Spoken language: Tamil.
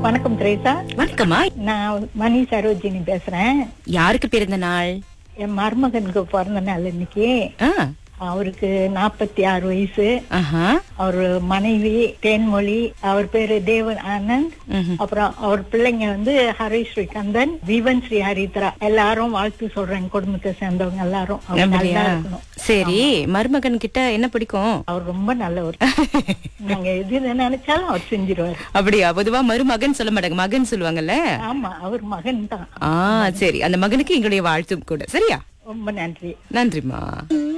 வணக்கம் திரேசா வணக்கம்மா நான் மணி சரோஜினி பேசுறேன் யாருக்கு பிறந்த நாள் என் மருமகனுக்கு பிறந்த நாள் இன்னைக்கு ஆ, அவருக்கு நாற்பத்தி ஆறு வயசு ஆஹா, அவர் மனைவி தேன்மொழி அவர் பேரு தேவன் ஆனந்த் ம்ஹும். அப்புறம் அவர் பிள்ளைங்க வந்து ஹரி ஸ்ரீகந்தன் விவன் ஸ்ரீ ஹரித்ரா எல்லாரும் வாழ்த்து சொல்றேன் குடும்பத்தை சேர்ந்தவங்க எல்லாரும் அவர் நல்லா அப்படியா இருக்கணும் சரி மருமகன் கிட்ட என்ன பிடிக்கும் அவர் ரொம்ப நல்லவர் நாங்க எது நினைச்சாலும் அவர் செஞ்சிருவாரு அப்படியா பொதுவா மருமகன் சொல்ல மாட்டாங்க மகன் சொல்லுவாங்கல்ல ஆமா அவர் மகன் தான் ஆ சரி அந்த மகனுக்கு எங்களுடைய வாழ்த்தும் கூட சரியா ரொம்ப நன்றி நன்றிம்மா